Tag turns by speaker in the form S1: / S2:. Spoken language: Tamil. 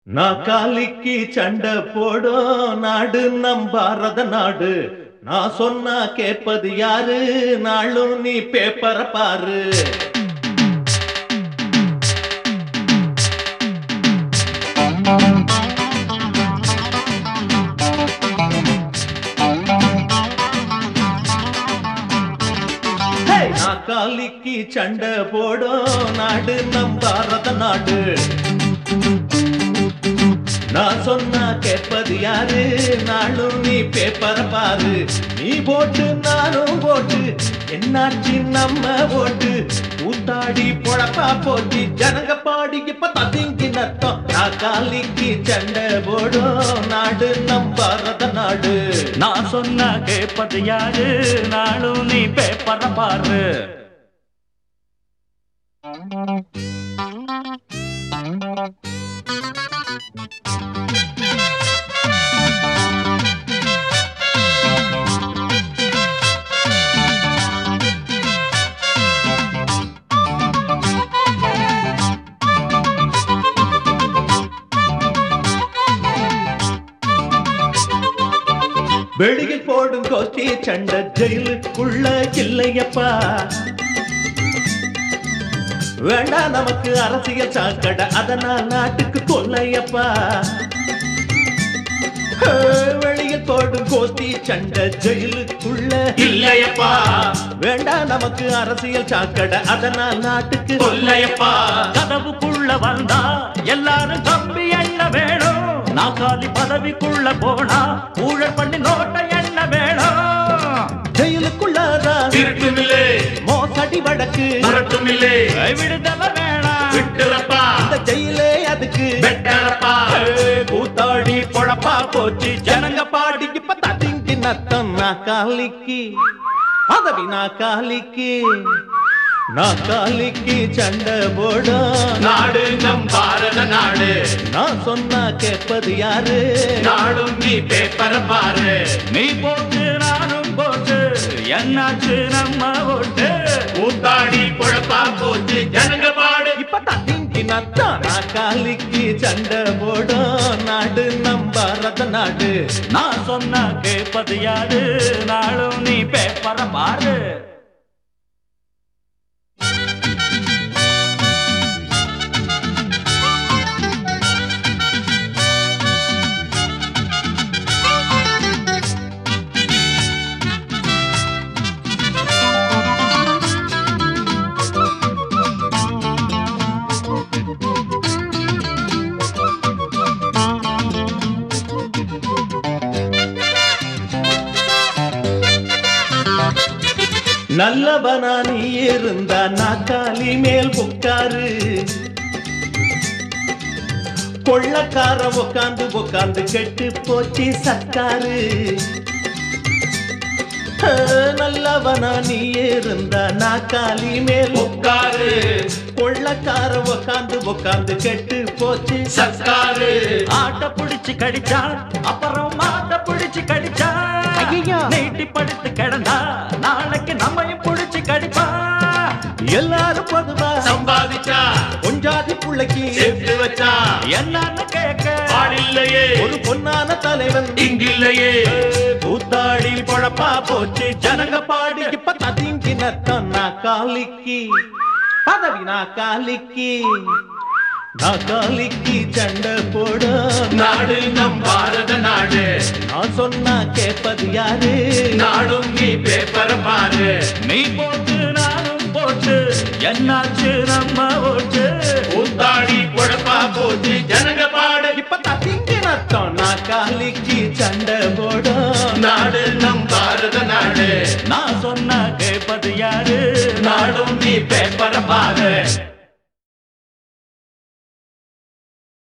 S1: நாக்காலிக்கு சண்டை போடும் நாடு நம் பாரத நாடு நான் சொன்னா கேட்பது யாரு நாளும் நீ பேப்பரை பாரு ஹே! நாக்காலிக்கு சண்டை போடும் நாடு நம் பாரத நாடு நான் சொன்னா கேட்பது யாரு நாளும் நீ பேப்பரை பாரு நீ போட்டு நானும் போட்டு என்னாச்சு நம்ம ஓட்டு ஊத்தாடி பொழப்பா போச்சு ஜனங்க பாடி இப்ப ததிங்கி நத்தம் நான் காலிக்கு சண்டை போடும் நாடு நம் பாரத நாடு
S2: நான் சொன்ன கேட்பது யாரு நாளும் நீ பேப்பர பாரு
S1: வெளியில் போடும் கோஷ்டி சண்டை ஜெயிலுக்குள்ள இல்லையப்பா வேண்டாம் நமக்கு அரசியல் சாக்கடை அதனால் நாட்டுக்கு கொல்லையப்பா ஹே, வெளியில் போடும் கோஷ்டி சண்டை ஜெயிலுக்குள்ள
S2: இல்லையப்பா
S1: வேண்டாம் நமக்கு அரசியல் சாக்கடை அதனால் நாட்டுக்கு
S2: கொல்லையப்பா கதவுக்குள்ள வந்தா எல்லாரும் கம்பி எண்ண வேணும் நாக்காலி பதவிக்குள்ள போனா ஊழல் பண்ணி நோட்டை எண்ண வேணும்
S1: ஜெயிலுக்குள்ளதான்
S2: திருட்டுமில்லே
S1: மோசடி வழக்கு
S2: மரட்டுமில்லே விடுதலை வேணாம் விட்டுறப்பா
S1: இந்த ஜெயிலே அதுக்கு
S2: வெட்டறப்பா
S1: கூத்தாடி பொழப்பா போச்சு ஜனங்க பாடி இப்ப ததிங்கி நத்தம் நான் காலிக்கு பதவி நான் காலிக்கு நான் காலிக்கு சண்டை போடும்
S2: நாடு நம் பாரத நாடு
S1: நான் சொன்னா கேட்பது யாரு
S2: நாடும் நீ பேப்பர பாரு நீ போட்டு நானும் போட்டு என்னாச்சு நம்ம ஓட்டு கூத்தாடி குழப்பா போச்சு ஜனங்க பாடு
S1: இப்ப ததிங்கி நத்தம் நான் காலிக்கு சண்டை போடும் நாடு நம் பாரத நாடு
S2: நான் சொன்ன கேட்பது யாரு நாளும் நீ பேப்பர பாரு
S1: நல்லவனா நீ இருந்தா நாக்காலி மேல் உட்காரு கொள்ளக்கார உக்காந்து உக்காந்து கெட்டு போச்சு சர்க்காரு ஆ, நல்லவனா நீ இருந்தா நாக்காலி மேல்
S2: உட்காரு
S1: கொள்ளக்கார உக்காந்து உக்காந்து கெட்டு போச்சு
S2: சர்க்காரு ஆட்ட புடிச்சு கடிச்சா அப்புறம் மாட்ட புடிச்சு கடிச்சா
S1: ஐயையோ.
S2: நீட்டி படுத்து கிடந்தா நாளைக்கு நம்மையும் புடிச்சு கடிப்பா
S1: எல்லாரும் பொதுவா
S2: சம்பாதிச்சா
S1: பொஞ்சாதி புள்ளைக்கு
S2: சேர்த்து வச்சா என்னன்னு கேட்க ஆளில்லையே
S1: ஒரு பொன்னான தலைவன்
S2: இங்கில்லையே
S1: கூத்தாடி பொழப்பா போச்சு ஜனங்க பாடி இப்ப ததிங்கி நத்தம் நான் காலிக்கு பதவி நான் காலிக்கு நான் காலிக்கு சண்டை போட
S2: நாடு நம் பாரத நாடு
S1: நான் சொன்னா கேட்பது யாரு
S2: நாடும் நீ பேப்பர் பாரு நீ போட்டு நானும் போட்டு என்னாச்சு நம்ம ஓட்டு ஊத்தாடி குழப்பா போச்சு ஜனங்க பாடு
S1: இப்ப ததிங்கி நத்தம் நான் காலிக்கு சண்டை போட
S2: நாடு நம் பாரத நாடு நான் சொன்ன கேட்பது யாரு நாடும் நீ பேப்பர் பாரு